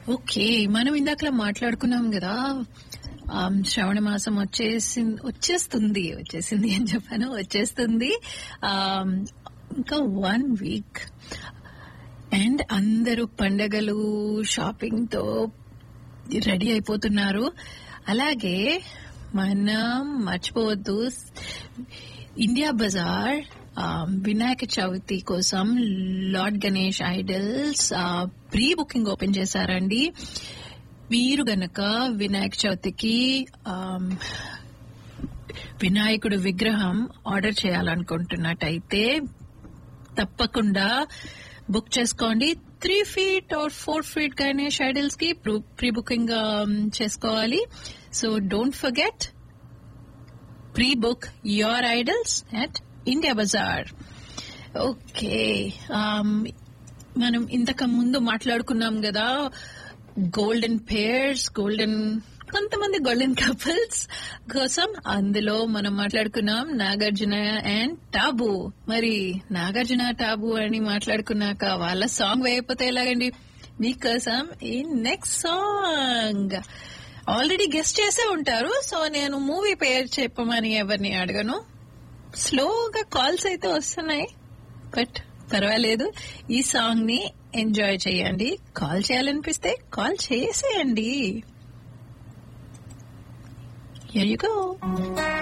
Okay మనం ఇందాకలా మాట్లాడుకున్నాం కదా ఆమ్, శ్రవణ మాసం వచ్చేసి వచ్చేస్తుంది వచ్చేసింది అని చెప్పాను వచ్చేస్తుంది ఆమ్, ఇంకా వన్ వీక్ అండ్ అందరూ పండగలు షాపింగ్ తో రెడీ అయిపోతున్నారు అలాగే మనం మర్చిపోవద్దు ఇండియా బజార్ ఆ, వినాయక చవితి కోసం lord Ganesh idols pre booking open చేశారండి మీరు గనక వినాయక చవితికి ఆమ్, వినాయకుడు విగ్రహం ఆర్డర్ చేయాలనుకుంటున్నట్టయితే తప్పకుండా బుక్ చేసుకోండి three feet or four feet Ganesh idols కి ప్రీ బుకింగ్ చేసుకోవాలి so don't forget pre book your idols at India Bazaar okay మనం ఇంతకు ముందు మాట్లాడుకున్నాం కదా గోల్డెన్ పేర్స్ గోల్డెన్ కొంతమంది గోల్డెన్ కపుల్స్ కోసం అందులో మనం మాట్లాడుకున్నాం నాగార్జున అండ్ టాబు మరి నాగార్జున టాబు అని మాట్లాడుకున్నాక వాళ్ళ సాంగ్ వేయకపోతే ఎలాగండి మీకోసం ఈ నెక్స్ట్ సాంగ్ ఆల్రెడీ గెస్ట్ చేసే ఉంటారు సో నేను మూవీ పేరు చెప్పమని ఎవరిని అడగను స్లోగా కాల్స్ అయితే వస్తున్నాయి బట్ పర్వాలేదు ఈ సాంగ్ ని ఎంజాయ్ చేయండి కాల్ చేయాలనిపిస్తే కాల్ చేసేయండి Here you go.